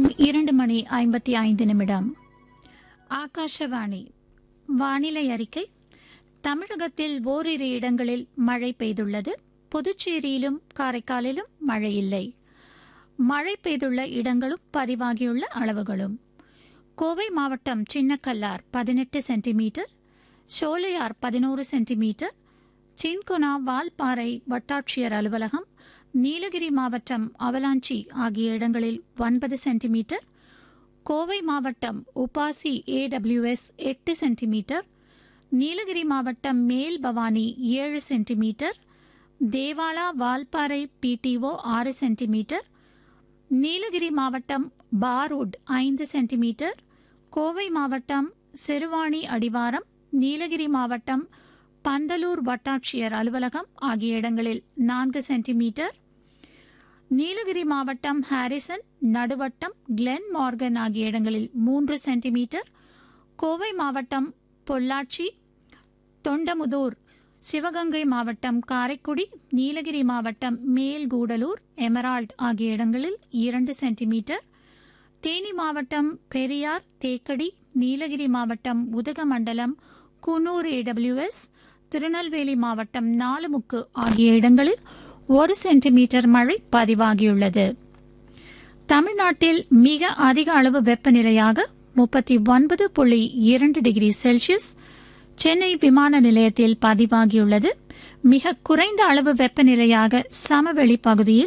நேரம் இரண்டு மணி ஐம்பத்தி ஐந்து நிமிடம் ஆகாஷவாணி வானிலை அறிக்கை தமிழகத்தில் ஓரிரு இடங்களில் மழை பெய்துள்ளது புதுச்சேரியிலும் காரைக்காலிலும் மழை இல்லை மழை பெய்துள்ள இடங்களும் பதிவாகியுள்ள அளவுகளும் கோவை மாவட்டம் சின்னக்கல்லார் பதினெட்டு சென்டிமீட்டர் சோலையார் பதினோரு சென்டிமீட்டர் சின்கொனா வால்பாறை வட்டாட்சியர் அலுவலகம் நீலகிரி மாவட்டம் அவலாஞ்சி ஆகிய இடங்களில் ஒன்பது சென்டிமீட்டர் கோவை மாவட்டம் உபாசி ஏடபிள்யூஎஸ் எட்டு சென்டிமீட்டர் நீலகிரி மாவட்டம் மேல் பவானி ஏழு சென்டிமீட்டர் தேவாலா வால்பாறை பிடிஓ ஆறு சென்டிமீட்டர் நீலகிரி மாவட்டம் பாரூட் ஐந்து சென்டிமீட்டர் கோவை மாவட்டம் சிறுவாணி அடிவாரம் நீலகிரி மாவட்டம் பந்தலூர் வட்டாட்சியர் அலுவலகம் ஆகிய இடங்களில் நான்கு சென்டிமீட்டர் நீலகிரி மாவட்டம் ஹாரிசன் நடுவட்டம் கிளென் மார்கன் ஆகிய இடங்களில் மூன்று சென்டிமீட்டர் கோவை மாவட்டம் பொள்ளாச்சி தொண்டமுதூர் சிவகங்கை மாவட்டம் காரைக்குடி நீலகிரி மாவட்டம் மேல்கூடலூர் எமரால்ட் ஆகிய இடங்களில் இரண்டு சென்டிமீட்டர் தேனி மாவட்டம் பெரியார் தேக்கடி நீலகிரி மாவட்டம் உதகமண்டலம் குன்னூர் ஏடபிள்யூஎஸ் திருநெல்வேலி மாவட்டம் நாலுமுக்கு ஆகிய இடங்களில் ஒரு சென்டிமீட்டர் மழை பதிவாகியுள்ளது தமிழ்நாட்டில் மிக அதிக அளவு வெப்பநிலையாக முப்பத்தி ஒன்பது புள்ளி இரண்டு டிகிரி செல்சியஸ் சென்னை விமான நிலையத்தில் பதிவாகியுள்ளது மிக குறைந்த அளவு வெப்பநிலையாக சமவெளி பகுதியில்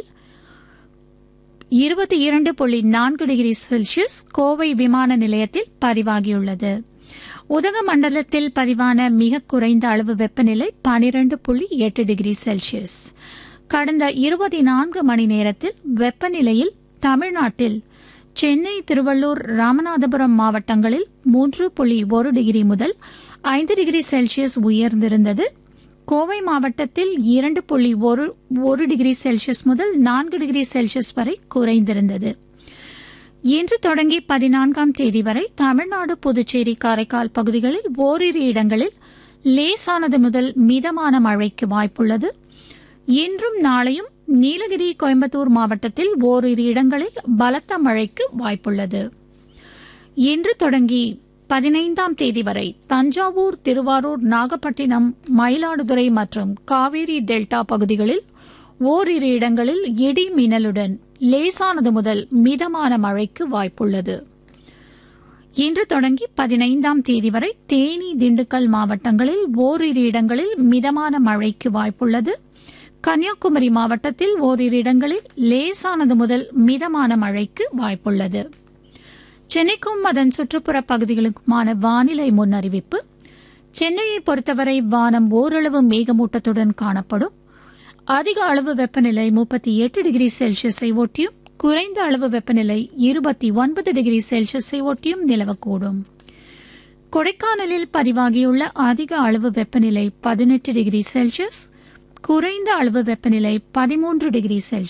இருபத்தி இரண்டு புள்ளி நான்கு டிகிரி செல்சியஸ் கோவை விமான நிலையத்தில் பதிவாகியுள்ளது உதகமண்டலத்தில் பதிவான மிக குறைந்த அளவு வெப்பநிலை பனிரெண்டு புள்ளி எட்டு டிகிரி செல்சியஸ் கடந்த இருபத்தி நான்கு மணி நேரத்தில் வெப்பநிலையில் தமிழ்நாட்டில் சென்னை திருவள்ளூர் ராமநாதபுரம் மாவட்டங்களில் மூன்று புள்ளி ஒரு டிகிரி முதல் ஐந்து டிகிரி செல்சியஸ் உயர்ந்திருந்தது கோவை மாவட்டத்தில் இரண்டு புள்ளி ஒரு ஒரு டிகிரி செல்சியஸ் முதல் நான்கு டிகிரி செல்சியஸ் வரை குறைந்திருந்தது இன்று தொடங்கி பதினான்காம் தேதி வரை தமிழ்நாடு புதுச்சேரி காரைக்கால் பகுதிகளில் ஓரிரு இடங்களில் லேசானது முதல் மிதமான மழைக்கு வாய்ப்புள்ளது இன்றும் நாளையும் நீலகிரி கோயம்புத்தூர் மாவட்டத்தில் ஓரிரு இடங்களில் பலத்த மழைக்கு வாய்ப்புள்ளது இன்று தொடங்கி பதினைந்தாம் தேதி வரை தஞ்சாவூர் திருவாரூர் நாகப்பட்டினம் மயிலாடுதுறை மற்றும் காவேரி டெல்டா பகுதிகளில் ஓரிரு இடங்களில் இடி மின்னலுடன் லேசானது முதல் மிதமான மழைக்கு வாய்ப்புள்ளது இன்று தொடங்கி பதினைந்தாம் தேதி வரை தேனி திண்டுக்கல் மாவட்டங்களில் ஓரிரு இடங்களில் மிதமான மழைக்கு வாய்ப்புள்ளது கன்னியாகுமரி மாவட்டத்தில் ஓரிரு இடங்களில் லேசானது முதல் மிதமான மழைக்கு வாய்ப்புள்ளது சென்னைக்கும் அதன் சுற்றுப்புற பகுதிகளுக்குமான வானிலை முன்னறிவிப்பு சென்னையை பொறுத்தவரை வானம் ஓரளவு மேகமூட்டத்துடன் காணப்படும் அதிக அளவு வெப்பநிலை முப்பத்தி எட்டு டிகிரி செல்சியஸை ஒட்டியும் குறைந்த அளவு வெப்பநிலை இருபத்தி ஒன்பது டிகிரி செல்சியஸை ஒட்டியும் நிலவக்கூடும் கொடைக்கானலில் பதிவாகியுள்ள அதிக அளவு வெப்பநிலை பதினெட்டு டிகிரி செல்சியஸ் குறைந்த அளவு வெப்பநிலை பதிமூன்று டிகிரி செல்சியஸ்